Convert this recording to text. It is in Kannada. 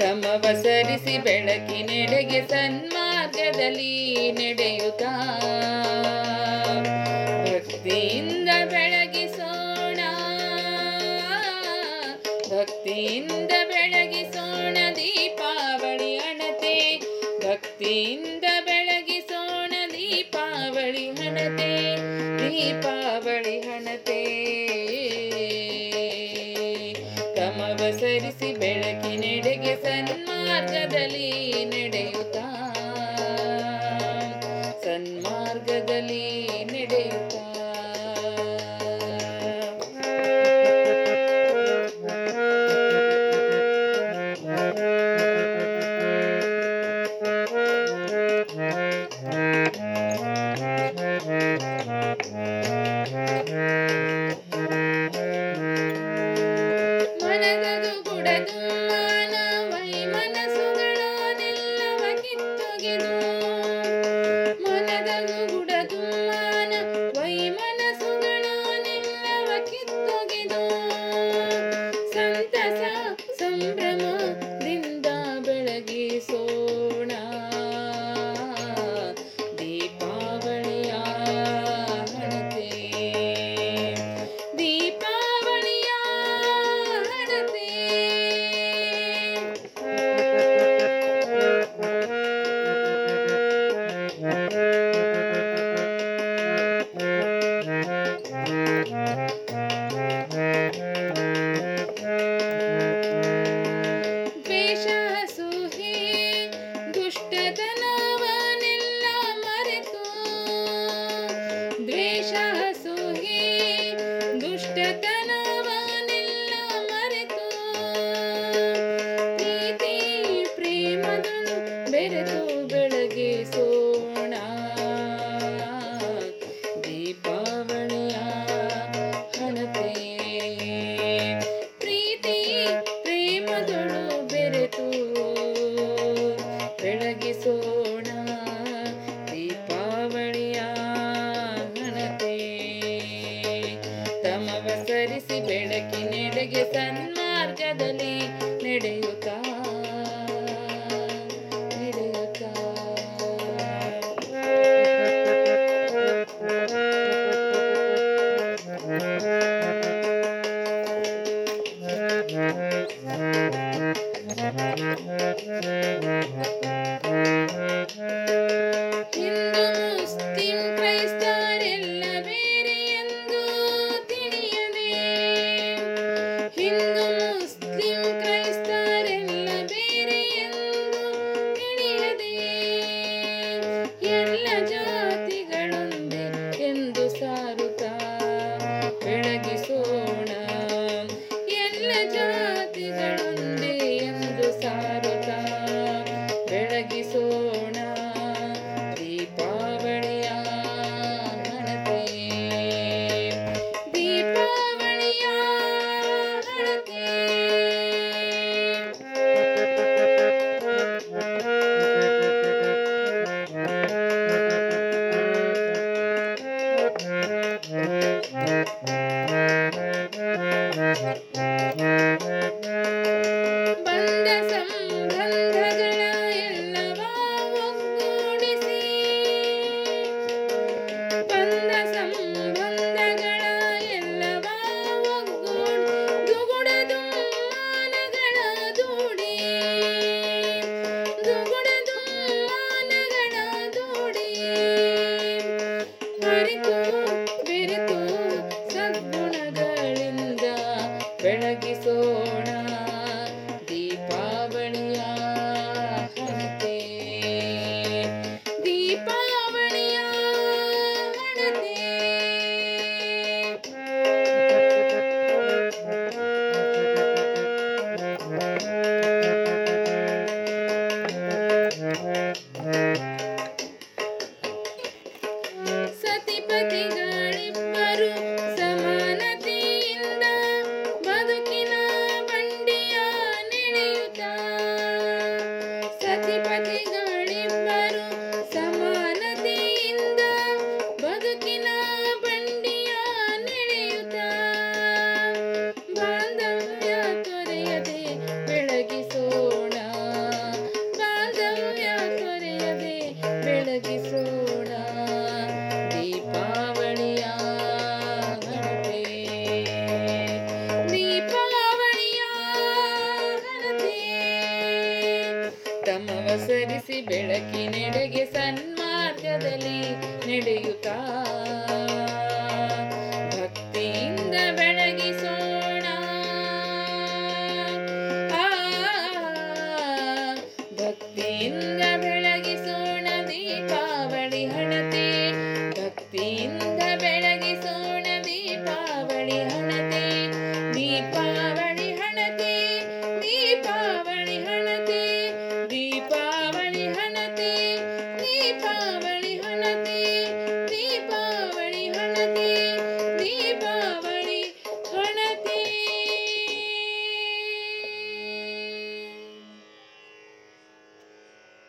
ತಮವ ಸರಿಸಿ ಬೆಳಕಿನೆಡೆಗೆ ಸನ್ಮಾರ್ಗದಲ್ಲಿ ನಡೆಯುತ್ತಾ ಭಕ್ತಿಯಿಂದ ಬೆಳಗಿಸೋಣ ಭಕ್ತಿಯಿಂದ ಬೆಳಗಿಸೋಣ ದೀಪಾವಳಿ ಹಣತೆ ಭಕ್ತಿಯಿಂದ ಬೆಳಗಿಸೋಣ ದೀಪಾವಳಿ ಹಣತೆ ದೀಪಾವಳಿ ಹಣತೆ ತಮವ ಸರಿಸಿ ಬೆಳಕಿನೆಡೆಗೆ ಸನ್ಮಾರ್ಗದಲ್ಲಿ ನಡೆಯುತ್ತಾ ಸನ್ಮಾರ್ಗದಲ್ಲಿ ನಡೆಯುತ್ತಾ ಮನದದು ಗುಡದು ಮಾನವೈ ಮನಸ್ಸುಗಳನ್ನೆಲ್ಲವ ಕಿತ್ತೊಗೆದು ಮನದದು ಗುಡದು ಮಾನವೈ ಮನಸ್ಸುಗಳನ್ನೆಲ್ಲವ ಕಿತ್ತೊಗೆದು ಸಂತಸ ಸಂಭ್ರಮದಿಂದ ಬೆಳಗಿಸೋಣ ದೀಪಾವಳಿಯ ಹಣತೆ ದೀಪಾವಳಿಯ ಹಣತೆ ದ್ವೇಷ ಸುಹಿ ದುಷ್ಟತನವನೆಲ್ಲ ಮರೆತು ದ್ವೇಷ ಸುಹಿ ದುಷ್ಟತನವನೆಲ್ಲ ಮರೆತು ಪ್ರೀತಿ ಪ್ರೇಮದನು ಬೆರೆತು ಬೆಳಗಿಸೋಣ ದೀಪಾವಳಿಯ ಹಣತೆ ಪ್ರೀತಿ ಪ್ರೇಮದಳು ಬೆರೆತು ಬೆಳಗಿಸೋಣ ದೀಪಾವಳಿಯ ಹಣತೆ ತಮವ ಸರಿಸಿ ಬೆಳಕಿನೆಡೆಗೆ ಸನ್ಮಾರ್ಗದಲ್ಲಿ ನಡೆಯುತ್ತಾ ನಡೆಯುತ್ತಾ ಹಿಂದೂ ಮುಸ್ಲಿಂ ಕ್ರೈಸ್ತರೆಲ್ಲ ಬೇರೆ ಎಂದು ತಿಳಿಯದೆ ಹಿಂದೂ ಮುಸ್ಲಿಂ ಕ್ರೈಸ್ತರೆಲ್ಲ ಬೇರೆ ಎಂದು ತಿಳಿಯದೆ ಎಲ್ಲ ಜಾತಿಗಳೊಂದೇ ಎಂದು ಸಾರುತ್ತಾ ಬೆಳಗಿಸೋಣ ಎಲ್ಲ ಜಾತಿಗಳೊಂದೇ ಎಂದು ಸಾರುತ್ತಾ ಬೆಳಗಿಸೋಣ ದೀಪಾವಳಿಯ ಹಣತೆ ದೀಪಾವಳಿಯ ಹಣತೆ ಬಂದ ಸಂಬಂಧಗಳ ಎಲ್ಲವ ಒಗ್ಗೂಡಿಸಿ ಬಂದ ಸಂಬಂಧಗಳ ಎಲ್ಲವ ಒಗ್ಗೂಡಿ ದುಗುಡದು ಮಾನಗಳ ದೂಡಿ ದುಗುಡದು ಮಾನಗಳ ದೂಡಿ ಅರಿತು ಬೆರೆತು ಸದ್ಗುಣಗಳಿಂದ ಬೆಳಗಿಸೋಣ ದೀಪಾವಳಿಯ ಹಣತೆ ದೀಪಾವಳಿಯ ಹಣತೆ ಸತಿಪತಿಗಳಿಬ್ಬರು ಸಮಾನತೆಯಿಂದ ಬದುಕಿನ ಬಂಡಿಯ ನೆನೆಯುತ್ತ ಸತಿಪತಿಗಳಿಬ್ಬರು ಸಮಾನತೆಯಿಂದ ಬದುಕಿನ ಬಂಡಿಯ ನೆನೆಯುತ್ತ ಬಾಂಧವ್ಯ ತೊರೆಯದೆ ಬೆಳಗಿಸೋಣ ತಮವ ಸರಿಸಿ ಬೆಳಕಿನೆಡೆಗೆ ಸನ್ಮಾರ್ಗದಲ್ಲಿ ನಡೆಯುತ್ತಾ